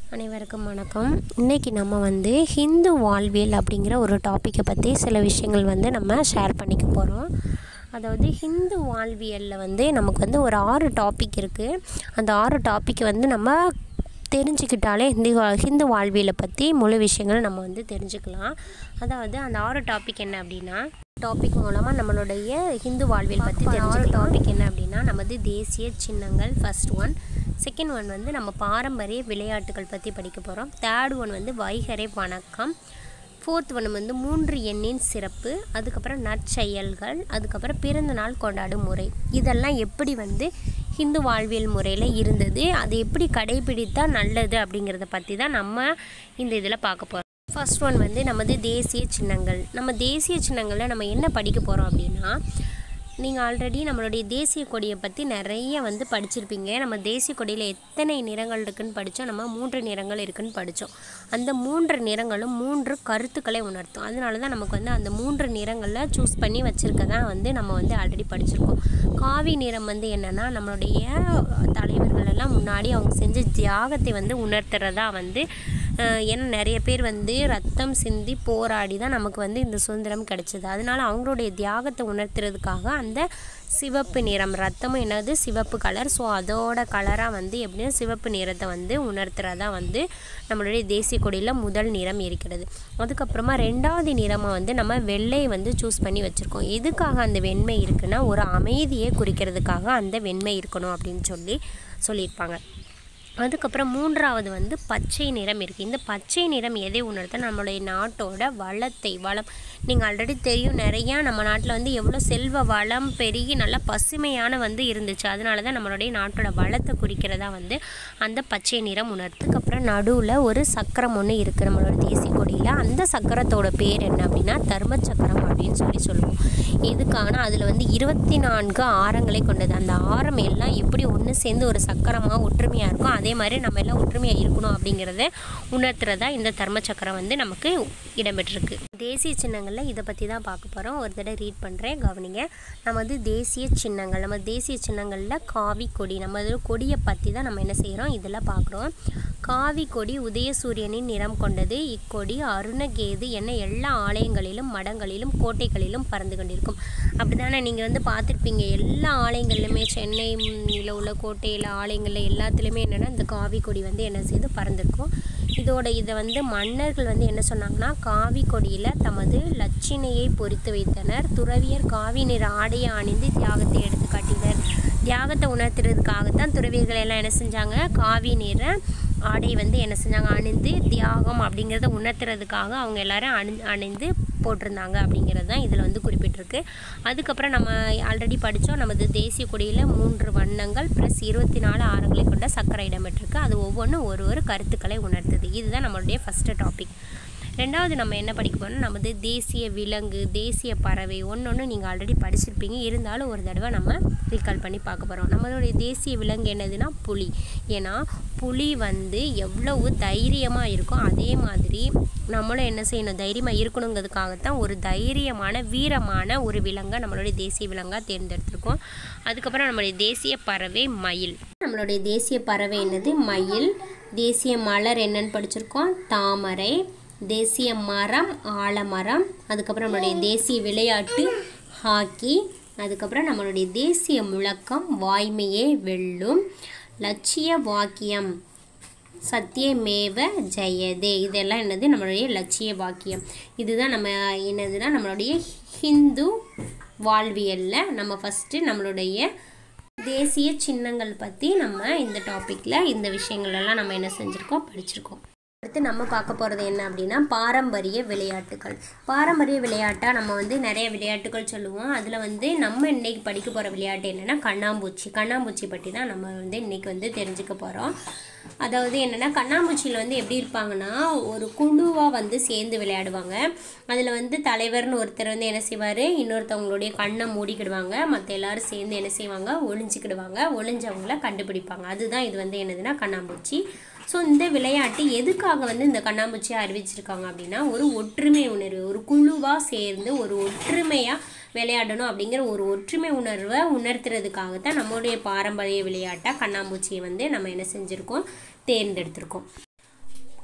அனைவருக்கும் வணக்கம் இன்றைக்கி நம்ம வந்து ஹிந்து வாழ்வியல் அப்படிங்கிற ஒரு டாப்பிக்கை பற்றி சில விஷயங்கள் வந்து நம்ம ஷேர் பண்ணிக்க போகிறோம் அதாவது ஹிந்து வாழ்வியலில் வந்து நமக்கு வந்து ஒரு ஆறு டாபிக் இருக்குது அந்த ஆறு டாப்பிக்கை வந்து நம்ம தெரிஞ்சுக்கிட்டாலே ஹிந்தி வா- ஹிந்து வாழ்வியலை பற்றி முழு விஷயங்கள் நம்ம வந்து தெரிஞ்சுக்கலாம் அதாவது அந்த ஆறு டாபிக் என்ன அப்படின்னா டாபிக் மூலமாக நம்மளுடைய ஹிந்து வாழ்வியல் பற்றி தெரிஞ்சுக்கலாம் டாபிக் என்ன அப்படின்னா நமது தேசிய சின்னங்கள் ஃபர்ஸ்ட் ஒன் செகண்ட் ஒன் வந்து நம்ம பாரம்பரிய விளையாட்டுகள் பற்றி படிக்க போகிறோம் தேர்ட் ஒன் வந்து வைகரை வணக்கம் ஃபோர்த் ஒன் வந்து மூன்று எண்ணின் சிறப்பு அதுக்கப்புறம் நற்செயல்கள் அதுக்கப்புறம் பிறந்த நாள் கொண்டாடும் முறை இதெல்லாம் எப்படி வந்து ஹிந்து வாழ்வியல் முறையில் இருந்தது அதை எப்படி கடைபிடித்தால் நல்லது அப்படிங்கிறத பற்றி தான் நம்ம இந்த இதில் பார்க்க போகிறோம் ஃபர்ஸ்ட் ஒன் வந்து நமது தேசிய சின்னங்கள் நம்ம தேசிய சின்னங்களில் நம்ம என்ன படிக்க போகிறோம் அப்படின்னா நீங்கள் ஆல்ரெடி நம்மளுடைய தேசிய கொடியை பற்றி நிறைய வந்து படிச்சிருப்பீங்க நம்ம தேசிய கொடியில் எத்தனை நிறங்கள் இருக்குன்னு படித்தோம் நம்ம மூன்று நிறங்கள் இருக்குன்னு படித்தோம் அந்த மூன்று நிறங்களும் மூன்று கருத்துக்களை உணர்த்தும் அதனால தான் நமக்கு வந்து அந்த மூன்று நிறங்களில் சூஸ் பண்ணி வச்சுருக்க தான் வந்து நம்ம வந்து ஆல்ரெடி படிச்சிருக்கோம் காவி நிறம் வந்து என்னென்னா நம்மளுடைய தலைவர்கள் எல்லாம் முன்னாடி அவங்க செஞ்ச தியாகத்தை வந்து உணர்த்துறதா வந்து அஹ், ஏன்னா நிறைய பேர் வந்து ரத்தம் சிந்தி போராடி தான் நமக்கு வந்து இந்த சுதந்திரம் கிடைச்சது அதனால அவங்களுடைய தியாகத்தை உணர்த்துறதுக்காக அந்த சிவப்பு நிறம் ரத்தமும் என்னது சிவப்பு கலர் ஸோ அதோட கலராக வந்து எப்படின்னா சிவப்பு நிறத்தை வந்து உணர்த்துறதா வந்து நம்மளுடைய தேசிய கொடியில் முதல் நிறம் இருக்கிறது அதுக்கப்புறமா ரெண்டாவது நிறமாக வந்து நம்ம வெள்ளை வந்து சூஸ் பண்ணி வச்சுருக்கோம் எதுக்காக அந்த வெண்மை இருக்குன்னா ஒரு அமைதியை குறிக்கிறதுக்காக அந்த வெண்மை இருக்கணும் அப்படின்னு சொல்லி சொல்லியிருப்பாங்க அதுக்கப்புறம் மூன்றாவது வந்து பச்சை நிறம் இருக்குது இந்த பச்சை நிறம் எதை உணர்த்த நம்மளுடைய நாட்டோட வளத்தை வளம் நீங்கள் ஆல்ரெடி தெரியும் நிறையா நம்ம நாட்டில் வந்து எவ்வளோ செல்வ வளம் பெருகி நல்லா பசுமையான வந்து இருந்துச்சு அதனால தான் நம்மளுடைய நாட்டோட வளத்தை குறிக்கிறதா வந்து அந்த பச்சை நிறம் உணர்த்துக்கு அப்புறம் நடுவில் ஒரு சக்கரம் ஒன்று இருக்குது நம்மளோட தேசிய கொடியில் அந்த சக்கரத்தோட பேர் என்ன அப்படின்னா தர்ம சக்கரம் அப்படின்னு சொல்லி சொல்லுவோம் இதுக்கான அதில் வந்து இருபத்தி நான்கு ஆரங்களை கொண்டது அந்த ஆரம் எல்லாம் எப்படி ஒன்று சேர்ந்து ஒரு சக்கரமாக ஒற்றுமையாக இருக்கும் அதே மாதிரி நம்ம எல்லாம் ஒற்றுமையாக இருக்கணும் அப்படிங்கிறத உணர்த்துறதா இந்த தர்ம சக்கரம் வந்து நமக்கு இடம்பெற்றிருக்கு தேசிய சின்னங்களில் இதை பற்றி தான் பார்க்க போகிறோம் ஒரு தடவை ரீட் பண்ணுறேன் கவனிங்க நம்ம வந்து தேசிய சின்னங்கள் நம்ம தேசிய சின்னங்களில் காவி கொடி நம்ம இது கொடியை பற்றி தான் நம்ம என்ன செய்கிறோம் இதெல்லாம் பார்க்குறோம் காவி கொடி உதயசூரியனின் நிறம் கொண்டது இக்கொடி அருணகேது என எல்லா ஆலயங்களிலும் மடங்களிலும் கோட்டைகளிலும் பறந்து கொண்டிருக்கும் அப்படிதானே நீங்கள் வந்து பார்த்துருப்பீங்க எல்லா ஆலயங்கள்லையுமே சென்னையில் உள்ள கோட்டையில் ஆலயங்களில் எல்லாத்துலேயுமே என்னென்னா இந்த காவி கொடி வந்து என்ன செய்து பறந்துருக்கும் இதோட இதை வந்து மன்னர்கள் வந்து என்ன சொன்னாங்கன்னா காவி கொடியில் தமது லட்சினையை பொறித்து வைத்தனர் துறவியர் காவி நிற ஆடையை அணிந்து தியாகத்தை எடுத்து காட்டினர் தியாகத்தை உணர்த்துறதுக்காகத்தான் துறவியர்கள் எல்லாம் என்ன செஞ்சாங்க காவி நிற ஆடை வந்து என்ன செஞ்சாங்க அணிந்து தியாகம் அப்படிங்கிறத உணர்த்துறதுக்காக அவங்க எல்லாரும் அணி அணிந்து போட்டிருந்தாங்க அப்படிங்கிறது தான் இதில் வந்து குறிப்பிட்டிருக்கு அதுக்கப்புறம் நம்ம ஆல்ரெடி படித்தோம் நமது தேசிய கொடியில் மூன்று வண்ணங்கள் ப்ளஸ் இருபத்தி நாலு ஆரங்களை கொண்ட சக்கரை இடம்பெற்றிருக்கு அது ஒவ்வொன்றும் ஒரு ஒரு கருத்துக்களை உணர்த்துது இதுதான் நம்மளுடைய ஃபஸ்ட்டு டாபிக் ரெண்டாவது நம்ம என்ன படிக்க போறோம் நமது தேசிய விலங்கு தேசிய பறவை ஒன்று ஒன்று நீங்கள் ஆல்ரெடி படிச்சிருப்பீங்க இருந்தாலும் ஒரு தடவை நம்ம ரீகால் பண்ணி பார்க்க போகிறோம் நம்மளுடைய தேசிய விலங்கு என்னதுன்னா புலி ஏன்னா புலி வந்து எவ்வளவு தைரியமாக இருக்கும் அதே மாதிரி நம்மளும் என்ன செய்யணும் தைரியமாக இருக்கணுங்கிறதுக்காகத்தான் ஒரு தைரியமான வீரமான ஒரு விலங்கை நம்மளுடைய தேசிய விலங்காக தேர்ந்தெடுத்திருக்கோம் அதுக்கப்புறம் நம்மளுடைய தேசிய பறவை மயில் நம்மளுடைய தேசிய பறவை என்னது மயில் தேசிய மலர் என்னன்னு படிச்சிருக்கோம் தாமரை தேசிய மரம் ஆலமரம் அதுக்கப்புறம் நம்மளுடைய தேசிய விளையாட்டு ஹாக்கி அதுக்கப்புறம் நம்மளுடைய தேசிய முழக்கம் வாய்மையே வெல்லும் லட்சிய வாக்கியம் சத்தியமேவ ஜெயதே இதெல்லாம் என்னது நம்மளுடைய லட்சிய வாக்கியம் இதுதான் நம்ம என்னதுன்னா நம்மளுடைய ஹிந்து வாழ்வியலில் நம்ம ஃபஸ்ட்டு நம்மளுடைய தேசிய சின்னங்கள் பற்றி நம்ம இந்த டாப்பிக்கில் இந்த விஷயங்கள் எல்லாம் நம்ம என்ன செஞ்சுருக்கோம் படிச்சிருக்கோம் அடுத்து நம்ம பார்க்க போகிறது என்ன அப்படின்னா பாரம்பரிய விளையாட்டுகள் பாரம்பரிய விளையாட்டாக நம்ம வந்து நிறைய விளையாட்டுகள் சொல்லுவோம் அதில் வந்து நம்ம இன்னைக்கு படிக்க போகிற விளையாட்டு என்னென்னா கண்ணாம்பூச்சி கண்ணாம்பூச்சி பற்றி தான் நம்ம வந்து இன்னைக்கு வந்து தெரிஞ்சுக்க போகிறோம் அதாவது என்னென்னா கண்ணாம்பூச்சியில் வந்து எப்படி இருப்பாங்கன்னா ஒரு குழுவாக வந்து சேர்ந்து விளையாடுவாங்க அதில் வந்து தலைவர்னு ஒருத்தர் வந்து என்ன செய்வார் இன்னொருத்தவங்களுடைய கண்ணை மூடிக்கிடுவாங்க மற்ற எல்லாரும் சேர்ந்து என்ன செய்வாங்க ஒளிஞ்சிக்கிடுவாங்க ஒளிஞ்சவங்கள கண்டுபிடிப்பாங்க அதுதான் இது வந்து என்னதுன்னா கண்ணாம்பூச்சி ஸோ இந்த விளையாட்டு எதுக்காக வந்து இந்த கண்ணாம்பூச்சியை அறிவிச்சிருக்காங்க அப்படின்னா ஒரு ஒற்றுமை உணர்வு ஒரு குழுவாக சேர்ந்து ஒரு ஒற்றுமையாக விளையாடணும் அப்படிங்கிற ஒரு ஒற்றுமை உணர்வை உணர்த்துறதுக்காக தான் நம்மளுடைய பாரம்பரிய விளையாட்டாக கண்ணாம்பூச்சியை வந்து நம்ம என்ன செஞ்சுருக்கோம் தேர்ந்தெடுத்திருக்கோம்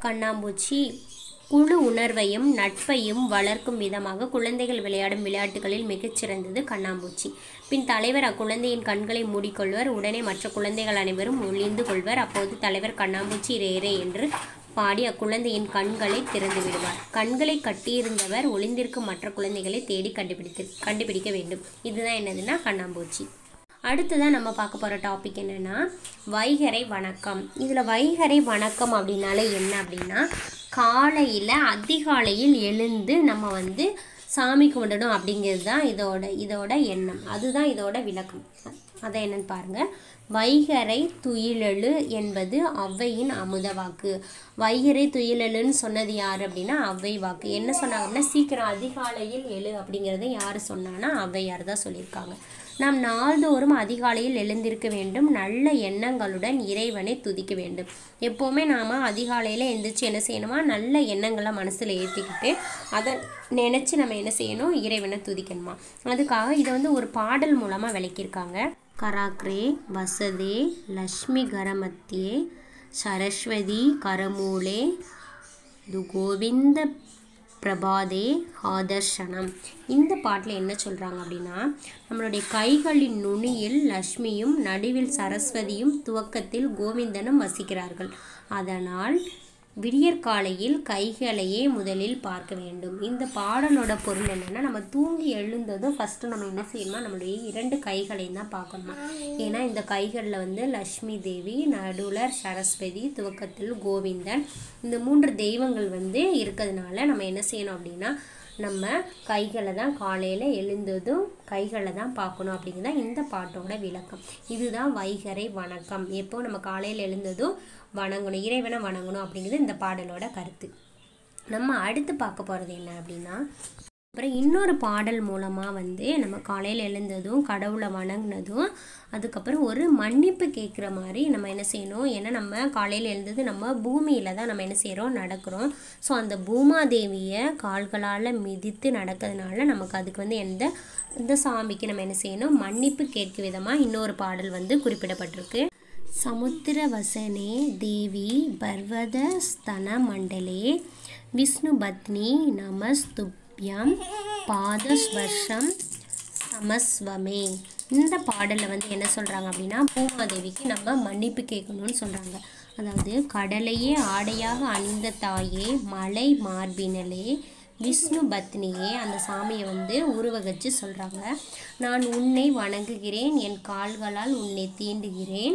கண்ணாம்பூச்சி குழு உணர்வையும் நட்பையும் வளர்க்கும் விதமாக குழந்தைகள் விளையாடும் விளையாட்டுகளில் மிகச்சிறந்தது கண்ணாம்பூச்சி பின் தலைவர் அக்குழந்தையின் கண்களை மூடிக்கொள்வர் உடனே மற்ற குழந்தைகள் அனைவரும் ஒளிந்து கொள்வர் அப்போது தலைவர் கண்ணாம்பூச்சி ரேரே என்று பாடி அக்குழந்தையின் கண்களை திறந்து விடுவார் கண்களை கட்டியிருந்தவர் ஒளிந்திருக்கும் மற்ற குழந்தைகளை தேடி கண்டுபிடித்து கண்டுபிடிக்க வேண்டும் இதுதான் என்னதுன்னா கண்ணாம்பூச்சி அடுத்ததான் நம்ம பார்க்க போகிற டாபிக் என்னென்னா வைகரை வணக்கம் இதில் வைகரை வணக்கம் அப்படின்னாலே என்ன அப்படின்னா காலையில் அதிகாலையில் எழுந்து நம்ம வந்து சாமி கும்பிடணும் அப்படிங்கிறது தான் இதோட இதோட எண்ணம் அதுதான் இதோட விளக்கம் அதை என்னன்னு பாருங்கள் வைகரை துயிலெழு என்பது ஔவையின் அமுத வாக்கு வைகரை துயிலெழுன்னு சொன்னது யார் அப்படின்னா ஔவை வாக்கு என்ன சொன்னாங்க அப்படின்னா சீக்கிரம் அதிகாலையில் எழு அப்படிங்கிறத யார் சொன்னான்னா ஔவையார் தான் சொல்லியிருக்காங்க நாம் நாள்தோறும் அதிகாலையில் எழுந்திருக்க வேண்டும் நல்ல எண்ணங்களுடன் இறைவனை துதிக்க வேண்டும் எப்போவுமே நாம் அதிகாலையில் எழுந்திரிச்சு என்ன செய்யணுமா நல்ல எண்ணங்களை மனசில் ஏற்றிக்கிட்டு அதை நினச்சி நம்ம என்ன செய்யணும் இறைவனை துதிக்கணுமா அதுக்காக இதை வந்து ஒரு பாடல் மூலமாக விளக்கியிருக்காங்க கராக்ரே வசதே லக்ஷ்மி கரமத்தியே சரஸ்வதி கரமூலே து கோவிந்த பிரபாதே ஆதர்ஷனம் இந்த பாட்டில் என்ன சொல்கிறாங்க அப்படின்னா நம்மளுடைய கைகளின் நுனியில் லக்ஷ்மியும் நடுவில் சரஸ்வதியும் துவக்கத்தில் கோவிந்தனும் வசிக்கிறார்கள் அதனால் விடியற்காலையில் கைகளையே முதலில் பார்க்க வேண்டும் இந்த பாடலோட பொருள் என்னென்னா நம்ம தூங்கி எழுந்ததும் ஃபஸ்ட்டு நம்ம என்ன செய்யணும்னா நம்மளுடைய இரண்டு கைகளையும் தான் பார்க்கணுமா ஏன்னா இந்த கைகளில் வந்து லக்ஷ்மி தேவி நடுவில் சரஸ்வதி துவக்கத்தில் கோவிந்தன் இந்த மூன்று தெய்வங்கள் வந்து இருக்கிறதுனால நம்ம என்ன செய்யணும் அப்படின்னா நம்ம கைகளை தான் காலையில் எழுந்ததும் கைகளை தான் பார்க்கணும் அப்படிங்கிறது இந்த பாட்டோட விளக்கம் இதுதான் வைகரை வணக்கம் எப்போ நம்ம காலையில் எழுந்ததும் வணங்கணும் இறைவனை வணங்கணும் அப்படிங்கிறது இந்த பாடலோட கருத்து நம்ம அடுத்து பார்க்க போகிறது என்ன அப்படின்னா அப்புறம் இன்னொரு பாடல் மூலமாக வந்து நம்ம காலையில் எழுந்ததும் கடவுளை வணங்கினதும் அதுக்கப்புறம் ஒரு மன்னிப்பு கேட்குற மாதிரி நம்ம என்ன செய்யணும் ஏன்னா நம்ம காலையில் எழுந்தது நம்ம பூமியில் தான் நம்ம என்ன செய்கிறோம் நடக்கிறோம் ஸோ அந்த பூமாதேவியை கால்களால் மிதித்து நடக்கிறதுனால நமக்கு அதுக்கு வந்து எந்த இந்த சாமிக்கு நம்ம என்ன செய்யணும் மன்னிப்பு கேட்கும் விதமாக இன்னொரு பாடல் வந்து குறிப்பிடப்பட்டிருக்கு சமுத்திரவசனே தேவி பர்வத ஸ்தன மண்டலே விஷ்ணுபத்னி நமஸ்துப்யம் பாதஸ்வர்ஷம் சமஸ்வமே இந்த பாடலில் வந்து என்ன சொல்கிறாங்க அப்படின்னா பூமாதேவிக்கு நம்ம மன்னிப்பு கேட்கணும்னு சொல்கிறாங்க அதாவது கடலையே ஆடையாக அணிந்த தாயே மலை மார்பினலே விஷ்ணு பத்னியே அந்த சாமியை வந்து உருவகிச்சு சொல்கிறாங்க நான் உன்னை வணங்குகிறேன் என் கால்களால் உன்னை தீண்டுகிறேன்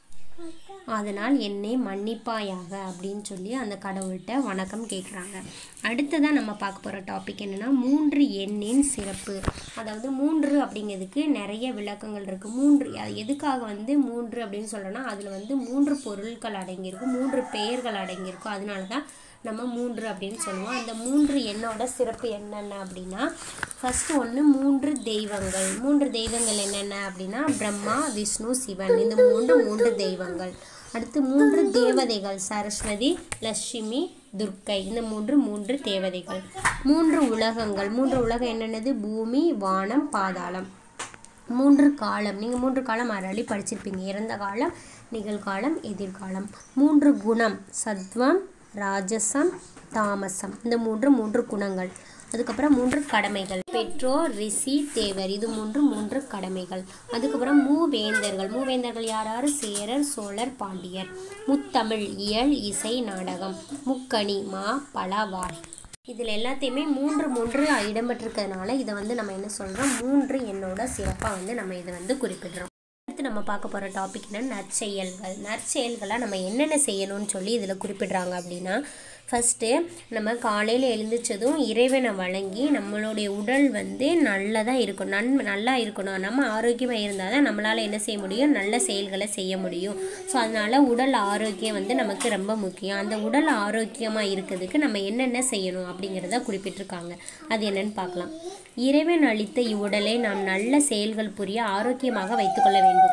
அதனால் என்னை மன்னிப்பாயாக அப்படின்னு சொல்லி அந்த கடவுள்கிட்ட வணக்கம் கேட்குறாங்க அடுத்ததாக நம்ம பார்க்க போகிற டாபிக் என்னென்னா மூன்று எண்ணின் சிறப்பு அதாவது மூன்று அப்படிங்கிறதுக்கு நிறைய விளக்கங்கள் இருக்குது மூன்று அது எதுக்காக வந்து மூன்று அப்படின்னு சொல்கிறோன்னா அதில் வந்து மூன்று பொருட்கள் அடங்கியிருக்கும் மூன்று பெயர்கள் அடங்கியிருக்கும் அதனால தான் நம்ம மூன்று அப்படின்னு சொல்லுவோம் அந்த மூன்று எண்ணோட சிறப்பு என்னென்ன அப்படின்னா ஃபஸ்ட்டு ஒன்று மூன்று தெய்வங்கள் மூன்று தெய்வங்கள் என்னென்ன அப்படின்னா பிரம்மா விஷ்ணு சிவன் இந்த மூன்று மூன்று தெய்வங்கள் அடுத்து மூன்று தேவதைகள் சரஸ்வதி லட்சுமி துர்க்கை இந்த மூன்று மூன்று தேவதைகள் மூன்று உலகங்கள் மூன்று உலகம் என்னென்னது பூமி வானம் பாதாளம் மூன்று காலம் நீங்கள் மூன்று காலம் அரளி படிச்சிருப்பீங்க இறந்த காலம் நிகழ்காலம் எதிர்காலம் மூன்று குணம் சத்வம் ராஜசம் தாமசம் இந்த மூன்று மூன்று குணங்கள் அதுக்கப்புறம் மூன்று கடமைகள் பெற்றோர் ரிஷி தேவர் இது மூன்று மூன்று கடமைகள் அதுக்கப்புறம் மூவேந்தர்கள் மூவேந்தர்கள் யார் யார் சேரர் சோழர் பாண்டியர் முத்தமிழ் இயல் இசை நாடகம் முக்கணி மா பலவாய் இதில் எல்லாத்தையுமே மூன்று மூன்று இடம்பெற்றிருக்கிறதுனால இதை வந்து நம்ம என்ன சொல்கிறோம் மூன்று என்னோட சிறப்பாக வந்து நம்ம இதை வந்து குறிப்பிடுறோம் அடுத்து நம்ம பார்க்க போகிற டாபிக் என்ன நற்செயல்கள் நற்செயல்களாக நம்ம என்னென்ன செய்யணும்னு சொல்லி இதில் குறிப்பிடுறாங்க அப்படின்னா ஃபஸ்ட்டு நம்ம காலையில் எழுந்திரிச்சதும் இறைவனை வழங்கி நம்மளுடைய உடல் வந்து நல்லதாக இருக்கணும் நன் நல்லா இருக்கணும் நம்ம ஆரோக்கியமாக இருந்தால் தான் நம்மளால் என்ன செய்ய முடியும் நல்ல செயல்களை செய்ய முடியும் ஸோ அதனால் உடல் ஆரோக்கியம் வந்து நமக்கு ரொம்ப முக்கியம் அந்த உடல் ஆரோக்கியமாக இருக்கிறதுக்கு நம்ம என்னென்ன செய்யணும் அப்படிங்கிறத குறிப்பிட்டிருக்காங்க அது என்னன்னு பார்க்கலாம் இறைவன் அளித்த இவ்வுடலை நாம் நல்ல செயல்கள் புரிய ஆரோக்கியமாக வைத்துக்கொள்ள வேண்டும்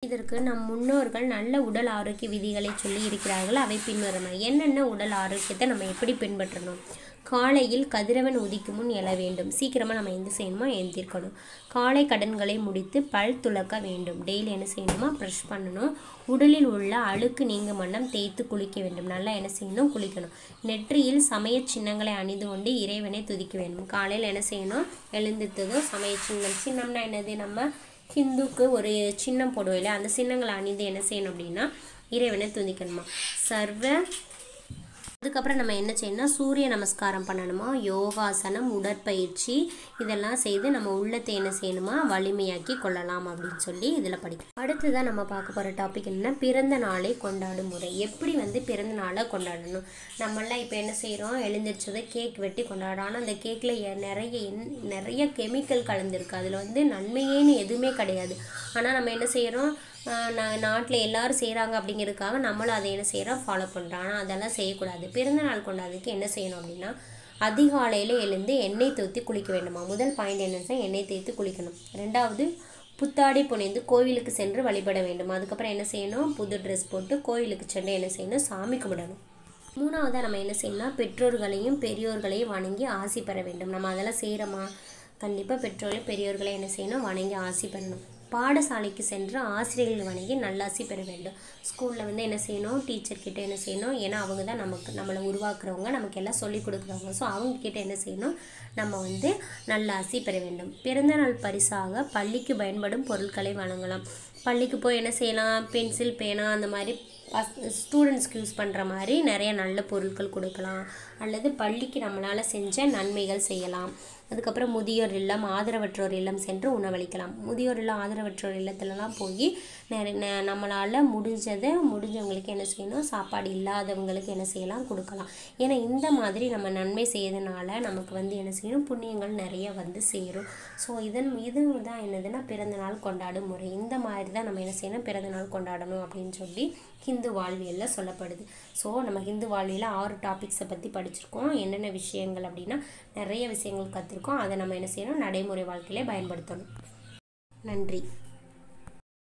இதற்கு நம் முன்னோர்கள் நல்ல உடல் ஆரோக்கிய விதிகளை சொல்லி இருக்கிறார்கள் அவை பின்வருமா என்னென்ன உடல் ஆரோக்கியத்தை நம்ம எப்படி பின்பற்றணும் காலையில் கதிரவன் உதிக்கும் முன் எழ வேண்டும் சீக்கிரமாக நம்ம எந்த செய்யணுமோ எழுந்திருக்கணும் காலை கடன்களை முடித்து பல் துலக்க வேண்டும் டெய்லி என்ன செய்யணுமா ப்ரஷ் பண்ணணும் உடலில் உள்ள அழுக்கு நீங்க மண்ணம் தேய்த்து குளிக்க வேண்டும் நல்லா என்ன செய்யணும் குளிக்கணும் நெற்றியில் சமய சின்னங்களை அணிந்து கொண்டு இறைவனை துதிக்க வேண்டும் காலையில் என்ன செய்யணும் எழுந்திருத்ததும் சமய சின்னம் சின்னம்னா என்னது நம்ம ஹிந்துக்கு ஒரு சின்னம் போடுவோம் இல்லையா அந்த சின்னங்களை அணிந்து என்ன செய்யணும் அப்படின்னா இறைவனை துதிக்கணுமா சர்வ அதுக்கப்புறம் நம்ம என்ன செய்யணும் சூரிய நமஸ்காரம் பண்ணணுமா யோகாசனம் உடற்பயிற்சி இதெல்லாம் செய்து நம்ம உள்ளத்தை என்ன செய்யணுமா வலிமையாக்கி கொள்ளலாம் அப்படின்னு சொல்லி இதில் படிக்கும் அடுத்ததான் நம்ம பார்க்க போகிற டாபிக் என்னன்னா பிறந்த நாளை கொண்டாடும் முறை எப்படி வந்து பிறந்த நாளை கொண்டாடணும் நம்மளாம் இப்போ என்ன செய்கிறோம் எழுந்திரிச்சதை கேக் வெட்டி கொண்டாடுறோம் ஆனால் அந்த கேக்கில் நிறைய எண்- நிறைய கெமிக்கல் கலந்துருக்கு அதில் வந்து நன்மையேன்னு எதுவுமே கிடையாது ஆனால் நம்ம என்ன செய்கிறோம் நாட்டில் எல்லாரும் செய்கிறாங்க அப்படிங்கிறதுக்காக நம்மளும் அதை என்ன செய்கிறோம் ஃபாலோ பண்ணுறோம் ஆனால் அதெல்லாம் செய்யக்கூடாது பிறந்த நாள் கொண்டாடுறதுக்கு என்ன செய்யணும் அப்படின்னா அதிகாலையில் எழுந்து எண்ணெய் தேய்த்து குளிக்க வேண்டுமா முதல் பாயிண்ட் என்ன எண்ணெய் தேய்த்து குளிக்கணும் ரெண்டாவது புத்தாடை புனைந்து கோவிலுக்கு சென்று வழிபட வேண்டும் அதுக்கப்புறம் என்ன செய்யணும் புது ட்ரெஸ் போட்டு கோவிலுக்கு சென்று என்ன செய்யணும் சாமி கும்பிடணும் மூணாவதாக நம்ம என்ன செய்யணும்னா பெற்றோர்களையும் பெரியோர்களையும் வணங்கி ஆசி பெற வேண்டும் நம்ம அதெல்லாம் செய்கிறோமா கண்டிப்பாக பெற்றோர்களையும் பெரியோர்களை என்ன செய்யணும் வணங்கி ஆசி பெறணும் பாடசாலைக்கு சென்று ஆசிரியர்கள் வணங்கி நல்லாசி பெற வேண்டும் ஸ்கூலில் வந்து என்ன செய்யணும் டீச்சர் கிட்ட என்ன செய்யணும் ஏன்னா அவங்க தான் நமக்கு நம்மளை உருவாக்குறவங்க நமக்கு எல்லாம் சொல்லிக் கொடுக்குறவங்க ஸோ அவங்க கிட்ட என்ன செய்யணும் நம்ம வந்து நல்லாசி பெற வேண்டும் பிறந்தநாள் பரிசாக பள்ளிக்கு பயன்படும் பொருட்களை வழங்கலாம் பள்ளிக்கு போய் என்ன செய்யலாம் பென்சில் பேனா அந்த மாதிரி ஸ்டூடெண்ட்ஸ்க்கு யூஸ் பண்ணுற மாதிரி நிறைய நல்ல பொருட்கள் கொடுக்கலாம் அல்லது பள்ளிக்கு நம்மளால் செஞ்ச நன்மைகள் செய்யலாம் அதுக்கப்புறம் முதியோர் இல்லம் ஆதரவற்றோர் இல்லம் சென்று உணவளிக்கலாம் முதியோர் இல்லம் ஆதரவற்றோர் இல்லத்துலலாம் போய் நிறைய ந- நம்மளால் முடிஞ்சதை முடிஞ்சவங்களுக்கு என்ன செய்யணும் சாப்பாடு இல்லாதவங்களுக்கு என்ன செய்யலாம் கொடுக்கலாம் ஏன்னா இந்த மாதிரி நம்ம நன்மை செய்யறதுனால நமக்கு வந்து என்ன செய்யணும் புண்ணியங்கள் நிறைய வந்து சேரும் ஸோ இதன் இது தான் என்னதுன்னா பிறந்த நாள் கொண்டாடும் முறை இந்த மாதிரி தான் நம்ம என்ன செய்யணும் பிறந்த நாள் கொண்டாடணும் அப்படின்னு சொல்லி ஹிந்து வாழ்வியலில் சொல்லப்படுது ஸோ நம்ம ஹிந்து வாழ்வியலில் ஆறு டாபிக்ஸை பற்றி படிச்சிருக்கோம் என்னென்ன விஷயங்கள் அப்படின்னா நிறைய விஷயங்கள் கற்றுருக்கோம் அதை நம்ம என்ன செய்யணும் நடைமுறை வாழ்க்கையிலே பயன்படுத்தணும் நன்றி